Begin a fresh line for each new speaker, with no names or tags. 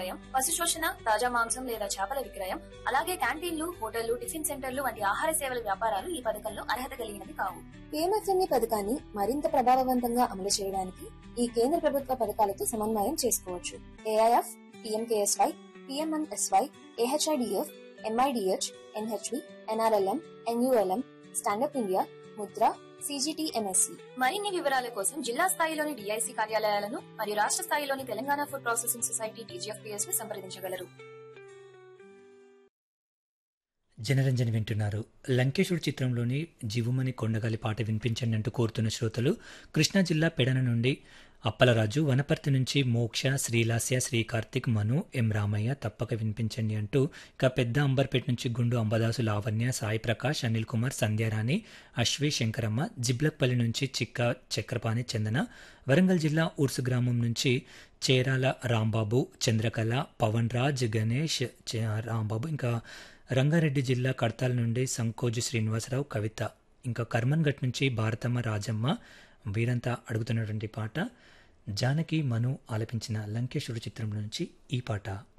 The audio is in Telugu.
సహాయం పశు శోషణ తాజా మాంసం లేదా చేపల విక్రయం అలాగే క్యాంటీన్లు హోటళ్లు టిఫిన్ సెంటర్లు వంటి ఆహార సేవల వ్యాపారాలు ఈ పథకంలో అర్హత కలిగినవి కావు
పిఎంఎఫ్ఎంఈ పథకాన్ని మరింత ప్రభావవంతంగా అమలు చేయడానికి ఈ కేంద్ర ప్రభుత్వ పథకాలతో సమన్వయం చేసుకోవచ్చు AIF PMKSY PMMSY AHIDF MIDH NHB NRLM NULM stand up India Mudra CGTMSE
మరిన్ని వివరాల కోసం జిల్లా స్థాయిలోని డిఐసి కార్యాలయాలను మరియు రాష్ట్ర స్థాయిలోని Telangana food processing society TGFPS ను సంప్రదించగలరు
జనరంజన్ వింటున్నారు లంకేశుడు చిత్రంలోని జీవుమని కొండగాలి పాట వినిపించండి అంటూ కోరుతున్న శ్రోతలు కృష్ణా జిల్లా పెడన నుండి అప్పలరాజు వనపర్తి నుంచి మోక్ష శ్రీలాస్య శ్రీ కార్తిక్ మను ఎం రామయ్య తప్పక వినిపించండి అంటూ ఇక పెద్ద అంబర్పేట నుంచి గుండు అంబదాసు లావణ్య సాయి ప్రకాష్ అనిల్ కుమార్ సంధ్యారాణి అశ్వి శంకరమ్మ జిబ్లక్పల్లి నుంచి చిక్క చక్రపాణి చందన వరంగల్ జిల్లా ఉర్సు గ్రామం నుంచి చేరాల రాంబాబు చంద్రకళ పవన్ రాజ్ గణేష్ చ- రాంబాబు ఇంకా రంగారెడ్డి జిల్లా కడతాల నుండి సంకోజు శ్రీనివాసరావు కవిత ఇంకా కర్మన్ ఘట్ నుంచి భారతమ్మ రాజమ్మ వీరంతా అడుగుతున్నటువంటి పాట జానకి మను ఆలపించిన లంకేశ్వరు చిత్రం నుంచి ఈ పాట